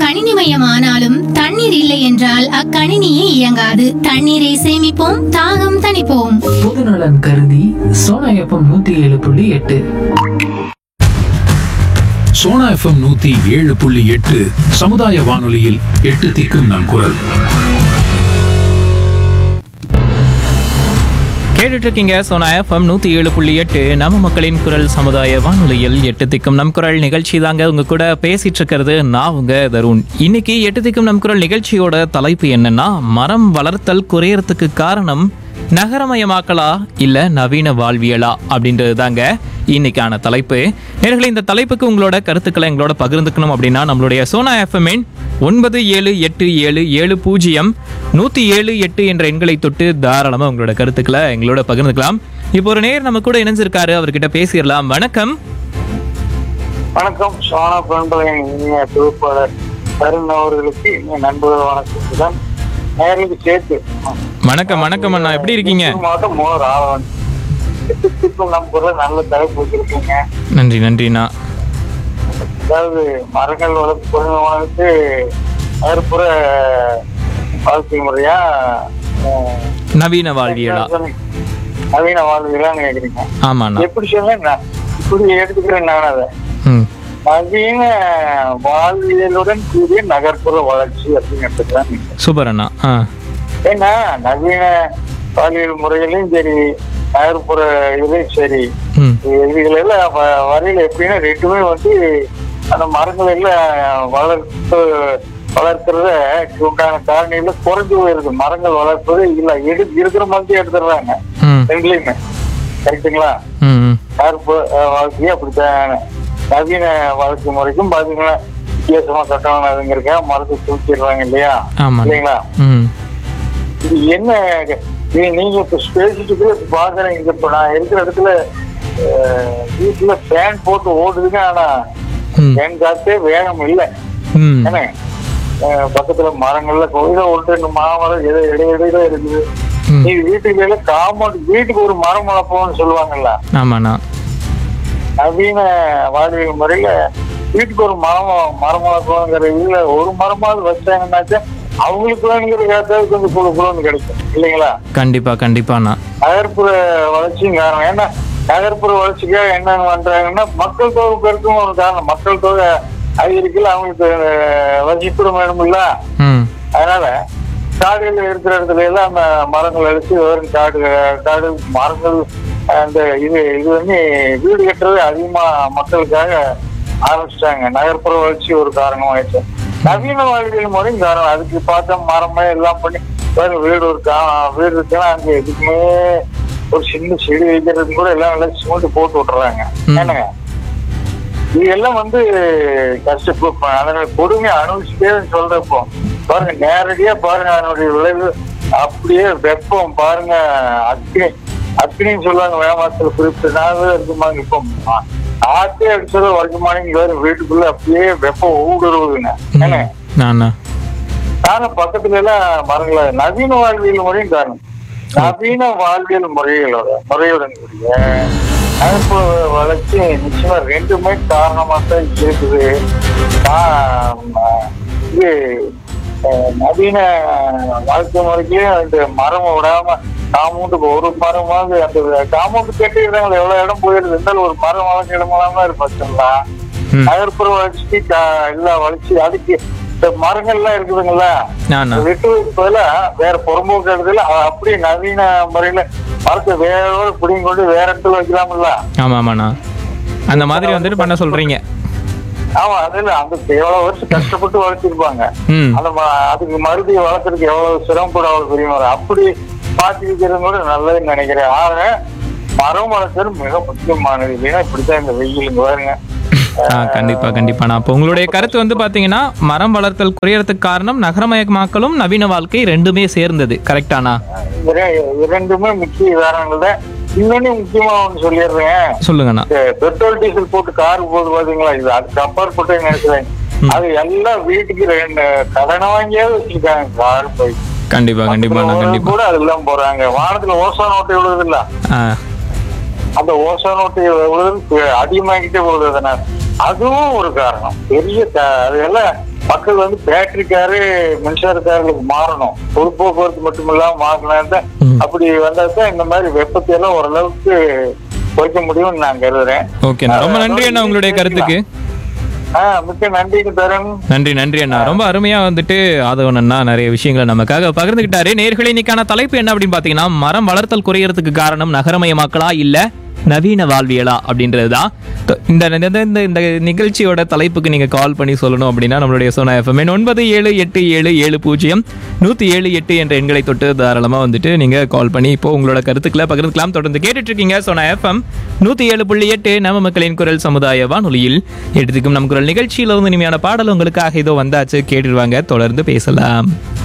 கணினிமயமானாலும் தண்ணீர் இல்லை என்றால் அக்கணினியே இயங்காது தண்ணீரை சேமிப்போம் தாகம் தணிப்போம் பொதுநலன் கருதி சோனா எஃப்எம் நூத்தி ஏழு புள்ளி எட்டு சோனா எஃப்எம் நூத்தி ஏழு புள்ளி எட்டு சமுதாய வானொலியில் எட்டு திக்கும் நம் குரல் கேட்டுட்டு இருக்கீங்க சோனா எஃப்எம் நூற்றி ஏழு புள்ளி எட்டு நம்ம மக்களின் குரல் சமுதாய வானொலியில் எட்டு திக்கும் நம் குரல் நிகழ்ச்சி தாங்க உங்க கூட பேசிட்டு இருக்கிறது நான் உங்க தருண் இன்னைக்கு எட்டு திக்கும் நம் குரல் நிகழ்ச்சியோட தலைப்பு என்னன்னா மரம் வளர்த்தல் குறையறதுக்கு காரணம் நகரமயமாக்கலா இல்ல நவீன வாழ்வியலா அப்படின்றது தாங்க இன்னைக்கான தலைப்பு நேர்களை இந்த தலைப்புக்கு உங்களோட கருத்துக்களை எங்களோட பகிர்ந்துக்கணும் அப்படின்னா நம்மளுடைய சோனா எஃப்எம்மின் ஒன்பது ஏழு எட்டு ஏழு ஏழு பூஜ்ஜியம் நூற்றி ஏழு எட்டு என்ற எண்களை தொட்டு தாராளமாக உங்களோட கருத்துக்களை எங்களோட பகிர்ந்துக்கலாம் இப்போ ஒரு நேர் நம்ம கூட இணைஞ்சிருக்காரு அவர்கிட்ட பேசிடலாம் வணக்கம் வணக்கம் சோனா பண்பலையின் இனிய தொகுப்பாளர் தருண் அவர்களுக்கு இனிய நண்பர்கள் வணக்கத்துடன் நேர்களுக்கு சேர்த்து வணக்கம் வணக்கம் அண்ணா எப்படி இருக்கீங்க திருப்பூர் மாவட்டம் மூணு ஆளவன் நம் குரல் நல்ல தலைப்பு வச்சிருக்கீங்க நன்றி நன்றிண்ணா அதாவது மரங்கள் வளர்ப்பு குறைந்தவனுக்கு நகர்ப்புற வாழ்க்கை முறையா அஹ், நவீன வாழ்வியலா நவீன வாழ்வியலான்னு கேக்குறீங்க ஆமாண்ணா எப்படி சொல்ல நான் இப்படி எடுத்துக்கிறேன் நான் அதை ம் நவீன வாழ்வியலுடன் கூடிய நகர்ப்புற வளர்ச்சி அப்படின்னு எடுத்துக்கலாம் சூப்பர் அண்ணா ஆ ஏன்னா நவீன வாழ்வியல் முறையிலும் சரி நகர்ப்புற இதுலயும் சரி ம் இதுல எல்லாம் வ- வரையில எப்படின்னா ரெண்டுமே வந்து அந்த மரங்கள் எல்லாம் வளர்ப்பு வளர்க்கறத உண்டான காரணிகள் குறைஞ்சு போயிருது மரங்கள் வளர்ப்பது இல்ல எடு இருக்கிற மாதிரி எடுத்துடுறாங்க ம் ரெண்டுலயுமே கரெக்டுங்களா ம் ம் நகர்ப்பு அஹ், வாழ்க்கையே அப்படித்தான் நவீன வாழ்க்கை முறைக்கும் பாத்தீங்கன்னா வித்தியாசமா கட்டணம் அதுங்கிறக்க மரத்தை தூக்கிடுறாங்க இல்லையா ஆமாண்ணா இல்லைங்களா ம் இது என்ன இது நீங்க இப்ப பேசிட்டு பாக்குறேன் இங்க இப்ப நான் இருக்கிற இடத்துல அஹ், வீட்டுல ஃபேன் போட்டு ஓடுதுங்க ஆனா ம் ஃபேன் காத்தே வேகம் இல்லை ம் ஏன்னா அஹ், பக்கத்துல மரங்கள்ல கோயில ஒன்று ரெண்டு மாமரம் எதோ இடையிடையில இருக்குது ம். நீ வீட்டுக்கு எல்லாம் காம்பவுண்ட் வீட்டுக்கு ஒரு மரம் வளர்ப்போம்னு சொல்லுவாங்கல்ல ஆமாண்ணா நவீன வாழ்வியல் முறையில வீட்டுக்கு ஒரு மரம் மரம் வளர்க்கணுங்கிற இதுல ஒரு மரமாவது வச்சாங்கன்னாச்சா அவங்களுக்கு வேணுங்கிற காத்தாவது கொஞ்சம் குழு குழுன்னு கிடைக்கும் இல்லைங்களா கண்டிப்பா கண்டிப்பாண்ணா நகர்ப்புற வளர்ச்சியும் காரணம் ஏன்னா நகர்ப்புற வளர்ச்சிக்காக என்னென்ன பண்றாங்கன்னா மக்கள் தொகை பெருக்கும் ஒரு காரணம் மக்கள் தொகை அதிகரிக்கல அவங்களுக்கு அஹ், வசிப்பிடம் வேணும்ல ம் அதனால காடுகள் இருக்கிற இடத்துல எல்லாம் அந்த மரங்கள் அழிச்சு வெறும் காடு காடு மரங்கள் அந்த இது இது வந்து வீடு கட்டுறது அதிகமா மக்களுக்காக ஆரம்பிச்சிட்டாங்க நகர்ப்புற வளர்ச்சி ஒரு காரணமாயிடுச்சு நவீன வாழ்வியல் முறையும் காரணம் அதுக்கு பார்த்தா மரமே எல்லாம் பண்ணி வேற வீடு ஒரு கா- வீடு இருக்குன்னா அங்க எதுக்குமே ஒரு சின்ன செடி வைக்கிறதுக்கு கூட எல்லாம் நல்லா சிமெண்ட் போட்டு விட்டுறாங்க ம். என்னங்க இது எல்லாம் வந்து கஷ்டப்போ அதனால கொடுமை அனுபவிச்சுட்டே சொல்றப்போ பாருங்க நேரடியா பாருங்க அதனுடைய விளைவு அப்படியே வெப்பம் பாருங்க அக்னி அக்னின்னு சொல்லுவாங்க வேமாசத்துல குறிப்பிட்ட நாள் இருக்குமாங்க இப்போ ஆ- ஆத்தே அடிச்சது வரைக்குமானு வேற வீட்டுக்குள்ள அப்படியே வெப்பம் ஊடுருவுதுங்க என்ன அண்ணா காரணம் பக்கத்துல எல்லாம் மரங்கள நவீன வாழ்வியல் முறையும் காரணம் நவீன வாழ்வியல் முறைகளோட முறையுடன் கூடிய நகர்ப்புற வளர்ச்சி நிச்சயமா ரெண்டுமே காரணமா தான் இருக்குது ஆஹ் இது அஹ், நவீன வாழ்க்கை முறைக்கு அந்த மரம் விடாம காமௌண்டுக்கு ஒரு மரமாவது அந்த காமௌண்ட் கட்டிடுறாங்களே எவ்வளவு இடம் போயிருது இருந்தாலும் ஒரு மரம் வளர்ச்சி இடமெல்லாம் தான் இருப்பாச்சுங்களா ம் நகர்ப்புற வளர்ச்சிக்கு கா- எல்லா வளர்ச்சி அதுக்கு இந்த மரங்கள்லாம் இருக்குதுங்களா அண்ணா விட்டு பதில வேற புறம்போக்கு இடத்துல அ- அப்படியே நவீன முறையில மரத்தை வேற பிடிங்க கொண்டு வேற இடத்துல வைக்கலாம்ல ஆமா ஆமாண்ணா அந்த மாதிரி வந்துட்டு பண்ண சொல்றீங்க ஆமா அதுல அந்த எவ்வளவு வருஷம் கஷ்டப்பட்டு வளர்த்திருப்பாங்க ம் அந்த ம- அதுக்கு மறுபடியும் வளர்க்கறதுக்கு எவ்வளவு சிரமப்படும் அவ்வளவு பெரிய மரம் அப்படி மாத்தி வைக்கிறது கூட நல்லதுன்னு நினைக்கிறேன் ஆக மரம் வளர்க்கறது மிக முக்கியமானது இல்லைன்னா இப்படித்தான் இந்த வெயில் இங்க பாருங்க ஆ கண்டிப்பா கண்டிப்பாண்ணா அப்போ உங்களுடைய கருத்து வந்து பாத்தீங்கன்னா மரம் வளர்த்தல் குறையறதுக்கு காரணம் நகரமயமாக்கலும் நவீன வாழ்க்கை ரெண்டுமே சேர்ந்தது கரெக்டாண்ணா இர- இரண்டுமே முக்கிய காரணங்கள் தான் இன்னொன்னு முக்கியமா ஒண்ணு சொல்லிடுறேன் சொல்லுங்கண்ணா இந்த பெட்ரோல் டீசல் போட்டு கார் போகுது பாத்தீங்களா இது அதுக்கு அப்பாற்பட்டு நினைக்கிறேன் அது எல்லாம் வீட்டுக்கு ரெண்டு கடனை வாங்கியாவது வச்சிருக்காங்க கார் போய் கண்டிப்பா கண்டிப்பாண்ணா கண்டிப்பா கூட அதெல்லாம் போறாங்க வானத்துல ஓசோன் ஓட்டை விழுது இல்ல ஆ அந்த ஓசோன் ஓட்டை விழுது அதிகமாகிட்டே போகுது அதனால அதுவும் ஒரு காரணம் பெரிய க- அது எல்லாம் மக்கள் வந்து பேட்டரி காரு மின்சார கார்களுக்கு மாறணும் பொது போக்குவரத்து மட்டும் இல்லாம மாறணும் ம். அப்படி வந்தா தான் இந்த மாதிரி வெப்பத்தை எல்லாம் ஓரளவுக்கு குறைக்க முடியும்னு நான் கருதுறேன் ஓகேண்ணா ரொம்ப நன்றி அண்ணா உங்களுடைய கருத்துக்கு ஆஹ் மிக்க நன்றிக்கு தரேன் நன்றி நன்றி அண்ணா ரொம்ப அருமையா வந்துட்டு ஆதவன் அண்ணா நிறைய விஷயங்களை நமக்காக பகிர்ந்துகிட்டாரு நேர்களை இன்னைக்கான தலைப்பு என்ன அப்படின்னு பாத்தீங்கன்னா மரம் வளர்த்தல் குறையறதுக்கு காரணம் நகரமயமாக்கலா இல்ல நவீன வாழ்வியலா அப்படின்றதுதான் த- இந்த இந்த- இந்த இந்த நிகழ்ச்சியோட தலைப்புக்கு நீங்க கால் பண்ணி சொல்லணும் அப்படின்னா நம்மளுடைய சோனா எஃப்எம் ஒன்பது ஏழு எட்டு ஏழு ஏழு பூஜ்ஜியம் நூத்தி ஏழு எட்டு என்ற எண்களை தொட்டு தாராளமா வந்துட்டு நீங்க கால் பண்ணி இப்போ உங்களோட கருத்துக்களை பகிர்ந்துக்கலாம் தொடர்ந்து கேட்டுட்டு இருக்கீங்க சோனா எஃப்எம் நூத்தி ஏழு புள்ளி எட்டு நம்ம மக்களின் குரல் சமுதாய வானொலியில் எடுத்துக்கும் நம் குரல் நிகழ்ச்சியில வந்து இனிமையான பாடல் உங்களுக்காக இதோ வந்தாச்சு கேட்டுருவாங்க தொடர்ந்து பேசலாம்